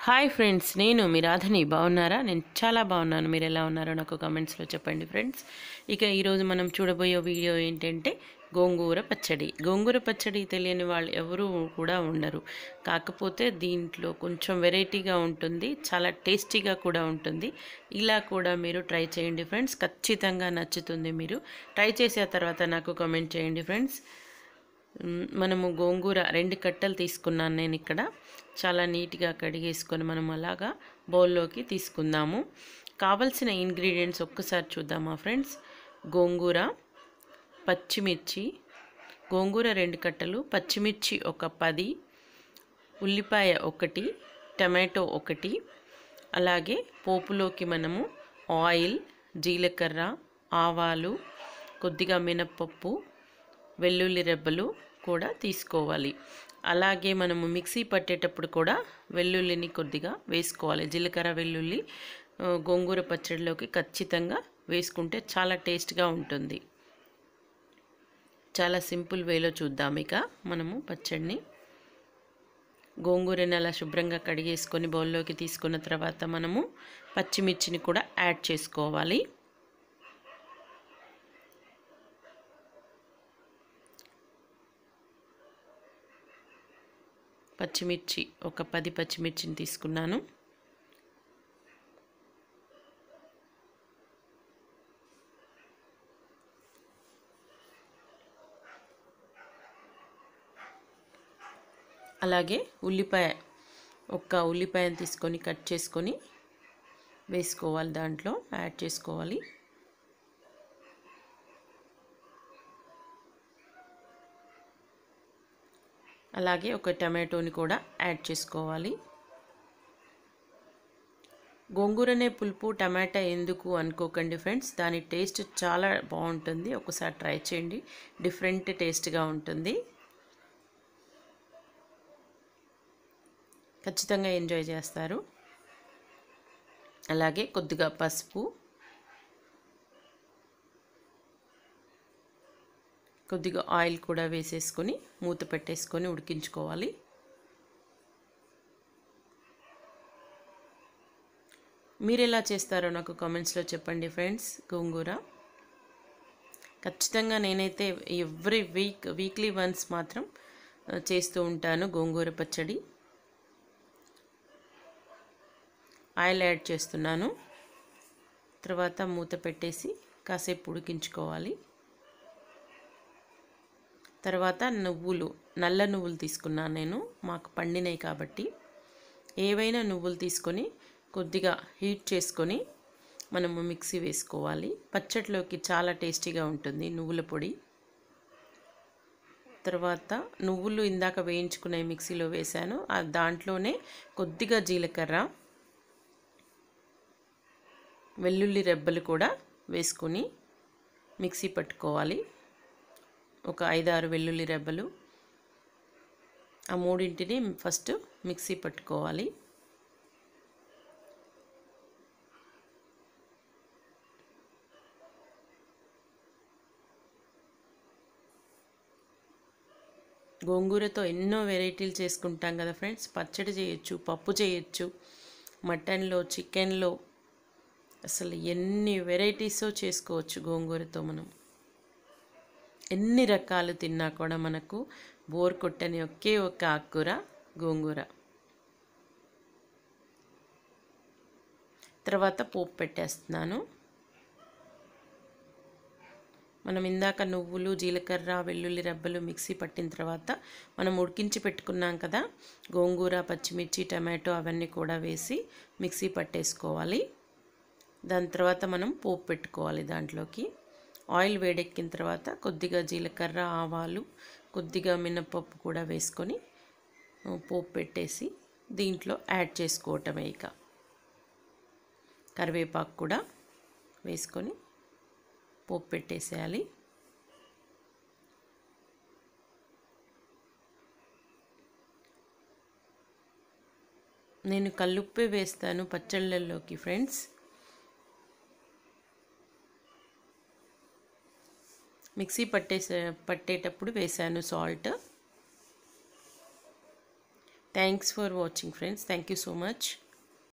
hi friends నేను మీ రాధని బాగున్నారా నేను చాలా బాగున్నాను మీరు ఎలా ఉన్నారో నాకు కమెంట్స్లో చెప్పండి ఫ్రెండ్స్ ఇక ఈరోజు మనం చూడబోయే వీడియో ఏంటంటే గోంగూర పచ్చడి గోంగూర పచ్చడి తెలియని వాళ్ళు ఎవరు కూడా ఉండరు కాకపోతే దీంట్లో కొంచెం వెరైటీగా ఉంటుంది చాలా టేస్టీగా కూడా ఉంటుంది ఇలా కూడా మీరు ట్రై చేయండి ఫ్రెండ్స్ ఖచ్చితంగా నచ్చుతుంది మీరు ట్రై చేసిన తర్వాత నాకు కామెంట్ చేయండి ఫ్రెండ్స్ మ్, మనము గోంగూర రెండు కట్టలు తీసుకున్నాను నేను ఇక్కడ చాలా నీట్గా కడిగేసుకొని మనం అలాగా బౌల్లోకి తీసుకుందాము కావలసిన ఇంగ్రీడియంట్స్ ఒక్కసారి చూద్దామా ఫ్రెండ్స్ గోంగూర పచ్చిమిర్చి గోంగూర రెండు కట్టలు పచ్చిమిర్చి ఒక పది ఉల్లిపాయ ఒకటి టమాటో ఒకటి అలాగే పోపులోకి మనము ఆయిల్ జీలకర్ర ఆవాలు కొద్దిగా మినప్పప్పు వెల్లుల్లి రెబ్బలు కూడా తీసుకోవాలి అలాగే మనము మిక్సీ పట్టేటప్పుడు కూడా వెల్లుల్లిని కొద్దిగా వేసుకోవాలి జీలకర్ర వెల్లుల్లి ఆ, గోంగూర పచ్చడిలోకి ఖచ్చితంగా వేసుకుంటే చాలా టేస్ట్గా ఉంటుంది చాలా సింపుల్ వేలో చూద్దాం ఇక మనము పచ్చడిని గోంగూరని అలా శుభ్రంగా కడిగేసుకొని బౌల్లోకి తీసుకున్న తర్వాత మనము పచ్చిమిర్చిని కూడా యాడ్ చేసుకోవాలి పచ్చిమిర్చి ఒక పది పచ్చిమిర్చిని తీసుకున్నాను అలాగే ఉల్లిపాయ ఒక ఉల్లిపాయను తీసుకొని కట్ చేసుకొని వేసుకోవాలి దాంట్లో యాడ్ చేసుకోవాలి అలాగే ఒక టమాటోని కూడా యాడ్ చేసుకోవాలి గోంగూరనే పులుపు టమాటా ఎందుకు అనుకోకండి ఫ్రెండ్స్ దాని టేస్ట్ చాలా బాగుంటుంది ఒకసారి ట్రై చేయండి డిఫరెంట్ టేస్ట్గా ఉంటుంది ఖచ్చితంగా ఎంజాయ్ చేస్తారు అలాగే కొద్దిగా పసుపు కొద్దిగా ఆయిల్ కూడా వేసేసుకొని మూత పెట్టేసుకొని ఉడికించుకోవాలి మీరు ఎలా చేస్తారో నాకు కామెంట్స్లో చెప్పండి ఫ్రెండ్స్ గోంగూర ఖచ్చితంగా నేనైతే ఎవ్రీ వీక్ వీక్లీ వన్స్ మాత్రం ఆ, చేస్తూ ఉంటాను గోంగూర పచ్చడి ఆయిల్ యాడ్ చేస్తున్నాను తర్వాత మూత పెట్టేసి కాసేపు ఉడికించుకోవాలి తర్వాత నువ్వులు నల్ల నువ్వులు తీసుకున్నాను నేను మాకు పండినాయి కాబట్టి ఏవైనా నువ్వులు తీసుకొని కొద్దిగా హీట్ చేసుకొని మనము మిక్సీ వేసుకోవాలి పచ్చడిలోకి చాలా టేస్టీగా ఉంటుంది నువ్వుల పొడి తర్వాత నువ్వులు ఇందాక వేయించుకునే మిక్సీలో వేశాను ఆ దాంట్లోనే కొద్దిగా జీలకర్ర వెల్లుల్లి రెబ్బలు కూడా వేసుకొని మిక్సీ పట్టుకోవాలి ఒక ఐదారు వెల్లుల్లి రెబ్బలు ఆ మూడింటిని ఫస్ట్ మిక్సీ పట్టుకోవాలి గోంగూరతో ఎన్నో వెరైటీలు చేసుకుంటాం కదా ఫ్రెండ్స్ పచ్చడి చేయొచ్చు పప్పు చేయొచ్చు మటన్లో చికెన్లో అసలు ఎన్ని వెరైటీస్ చేసుకోవచ్చు గోంగూరతో మనం ఎన్ని రకాలు తిన్నా కూడా మనకు బోర్ కొట్టని ఒకే ఒక ఆకుకూర గోంగూర తర్వాత పోపు పెట్టేస్తున్నాను మనం ఇందాక నువ్వులు జీలకర్ర వెల్లుల్లి రెబ్బలు మిక్సీ పట్టిన తర్వాత మనం ఉడికించి పెట్టుకున్నాం కదా గోంగూర పచ్చిమిర్చి టమాటో అవన్నీ కూడా వేసి మిక్సీ పట్టేసుకోవాలి దాని తర్వాత మనం పోపు పెట్టుకోవాలి దాంట్లోకి ఆయిల్ వేడెక్కిన తర్వాత కొద్దిగా జీలకర్ర ఆవాలు కొద్దిగా మినపప్పు కూడా వేసుకొని ఆ, పోపు పెట్టేసి దీంట్లో యాడ్ చేసుకోవటమే ఇక కరివేపాకు కూడా వేసుకొని పోపు పెట్టేసేయాలి నేను కల్లుప్పే వేస్తాను పచ్చళ్ళల్లోకి ఫ్రెండ్స్ మిక్సీ పట్టేసే పట్టేటప్పుడు వేసాను salt thanks for watching friends thank you so much